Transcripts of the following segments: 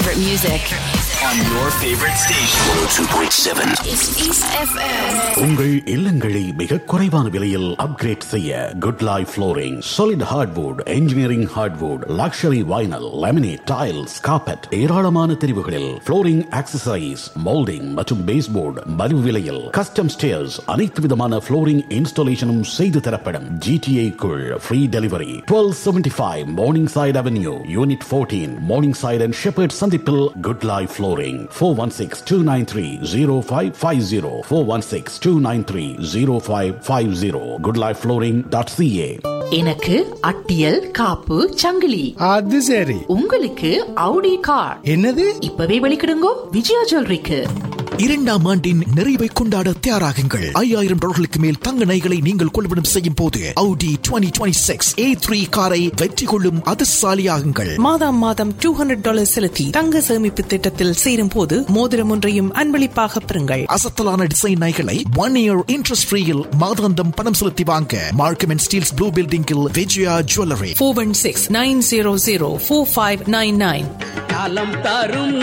favorite music. on your favorite station. 102.7. It's East FM. உங்கள் இல்லங்களை மிக குறைவான விலையில் அப்கிரேட் செய்ய good life flooring solid hardwood engineering hardwood luxury vinyl laminate tiles carpet ஏராளமான தெரிவுகளில் ஃப்ளோரிங் ஆக்சசரிஸ் மோல்டிங் மற்றும் பேஸ்போர்டு மலிவு விலையில் கஸ்டம் ஸ்டேர்ஸ் அனைத்து விதமான ஃப்ளோரிங் இன்ஸ்டாலேஷனும் செய்து தரப்படும் ஜிடிஏ குள் free delivery twelve seventy five Morningside avenue unit fourteen Morningside and Sheppard சந்திப்பில் good life flooring four one six two nine three zero five five zero four one six two nine three zero five five zero good life flooring dot CA எனக்கு அட்டியல் காப்பு சங்கிலி அது சரி உங்களுக்கு Audi car என்னது இப்பவே வெளிக்கிடுங்கோ விஜயா ஜுவல்லரிக்கு இரண்டாம் ஆண்டின் நிறைவை கொண்டாட தயாராகுங்கள் ஐயாயிரம் டாலர்களுக்கு மேல் தங்க நகைகளை நீங்கள் கொள்வனம் செய்யும் போது Audi 2026 A3 காரை வெற்றி கொள்ளும் அதிர்ஷ்டசாலியாகுங்கள் மாதம் மாதம் டூ ஹண்ட்ரட் டாலர் செலுத்தி தங்க சேமிப்பு திட்டத்தில் சேரும் போது மோதிரம் ஒன்றையும் அன்பளிப்பாக பெறுங்கள் அசத்தலான டிசைன் நகைகளை ஒன் இயர் இன்ட்ரெஸ்ட் ஃப்ரீயில் மாதாந்தம் பணம் செலுத்தி வாங்க மார்க்கம் அண்ட் ஸ்டீல்ஸ் ப்ளூ பில்டிங்கில் Vijaya jewellery four one six nine zero zero four five nine nine காலம் தரும்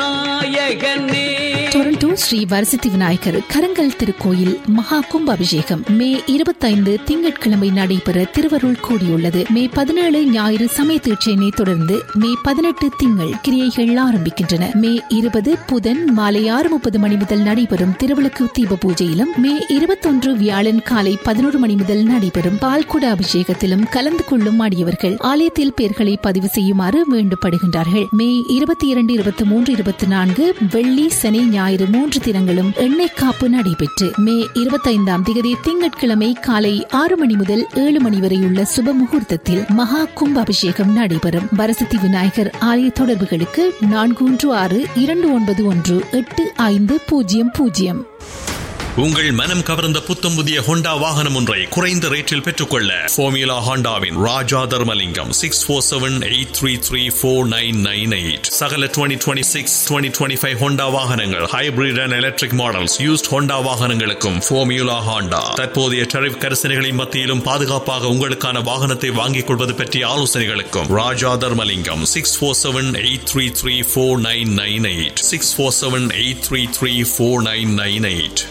நாயகனே டொரண்டோ ஸ்ரீ வரசித்தி விநாயகர் கரங்கல் திருக்கோயில் மகா கும்பாபிஷேகம் மே இருபத்தைந்து திங்கட்கிழமை நடைபெற திருவருள் கூடியுள்ளது மே பதினேழு ஞாயிறு சமய தீட்சையினை தொடர்ந்து மே பதினெட்டு திங்கள் கிரியைகள் ஆரம்பிக்கின்றன மே இருபது புதன் மாலை ஆறு முப்பது மணி முதல் நடைபெறும் திருவிளக்கு தீப பூஜையிலும் மே இருபத்தொன்று வியாழன் காலை பதினோரு மணி முதல் நடைபெறும் பால்குட அபிஷேகத்திலும் கலந்து கொள்ளும் ஆடியவர்கள் ஆலயத்தில் பெயர்களை பதிவு செய்யுமாறு வேண்டப்படுகின்றார்கள் மே இருபத்தி இரண்டு இருபத்தி மூன்று இருபத்தி நான்கு வெள்ளி சனி ஞாயிறு மூன்று தினங்களும் எண்ணெய் காப்பு நடைபெற்று மே இருபத்தைந்தாம் திகதி திங்கட்கிழமை காலை ஆறு மணி முதல் ஏழு மணி வரையுள்ள சுப முகூர்த்தத்தில் மகா கும்ப அபிஷேகம் நடைபெறும் வரசத்தி விநாயகர் ஆலய தொடர்புகளுக்கு நான்கு ஒன்று ஆறு இரண்டு ஒன்பது ஒன்று எட்டு ஐந்து பூஜ்ஜியம் பூஜ்ஜியம் உங்கள் மனம் கவர்ந்த புத்தம் புதிய ஹோண்டா வாகனம் ஒன்றை குறைந்த ரேட்டில் பெற்றுக்கொள்ள ஃபோமியூலா ஹோண்டாவின் Raja Dharmalingam six four seven eight three three four nine nine eight சகல twenty twenty six twenty twenty five Honda வாகனங்கள் hybrid and electric models used Honda வாகனங்களுக்கும் ஃபோமியூலா ஹோண்டா தற்போதைய டரிஃப் கரிசனைகளின் மத்தியிலும் பாதுகாப்பாக உங்களுக்கான வாகனத்தை வாங்கிக் கொள்வது பற்றிய ஆலோசனைகளுக்கும் Raja Dharmalingam six four seven eight three three four nine nine eight six four seven eight three three four nine nine eight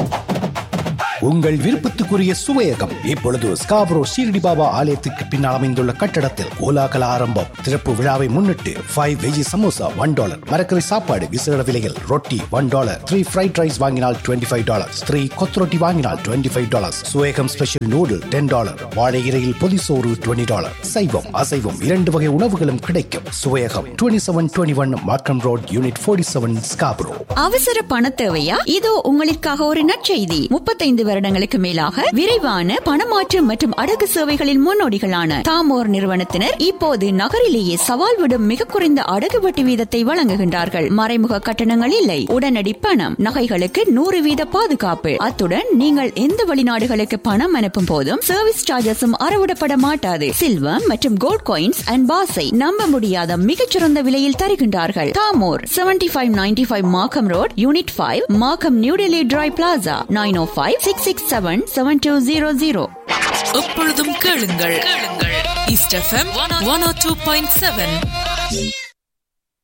உங்கள் விருப்பத்துக்குரிய சுவையகம் இப்பொழுது ஸ்காப்ரோ ஷீரடி பாபா ஆலயத்துக்கு பின்னால் அமைந்துள்ள கட்டடத்தில் கோலாகல ஆரம்பம் திறப்பு விழாவை முன்னிட்டு five veggie samosa one dollar மரக்கறி சாப்பாடு விசேட விலையில் ரொட்டி one dollar three fried rice வாங்கினால் டுவெண்ட்டி ஃபைவ் டாலர்ஸ் த்ரீ கொத்ரொட்டி வாங்கினால் twenty five dollars Suvaiyagam special noodle ten dollar வாழை இறையில் பொதி சோறு டுவெண்ட்டி டாலர் சைவம் அசைவம் இரண்டு வகை உணவுகளும் கிடைக்கும் Suvaiyagam twenty seven twenty one Markham road unit forty seven Scarborough அவசர பண தேவையா இதோ உங்களுக்காக ஒரு நற்செய்தி முப்பத்தைந்து வருடங்களுக்கு மேலாக விரைவான பணமாற்று மற்றும் அடகு சேவைகளின் முன்னோடிகளான தாமோர் நிறுவனத்தினர் இப்போது நகரிலேயே சவால் விடும் மிக குறைந்த அடகு வட்டி வீதத்தை வழங்குகின்றார்கள் மறைமுக கட்டணங்கள் இல்லை உடனடி பணம் நகைகளுக்கு நூறு வீத பாதுகாப்பு அத்துடன் நீங்கள் எந்த வெளிநாடுகளுக்கு பணம் அனுப்பும் போதும் சர்வீஸ் சார்ஜஸும் அறவிடப்பட மாட்டாது சில்வர் மற்றும் கோல்ட் காயின்ஸ் அண்ட் பாஸை நம்ப முடியாத மிகச்சிறந்த விலையில் தருகின்றார்கள் தாமோர் seventy five ninety five Markham road unit five Markham New Delhi tri plaza nine O five six six seven seven two zero zero எப்பொழுதும் கேளுங்கள் கேளுங்கள் East FM one O two point seven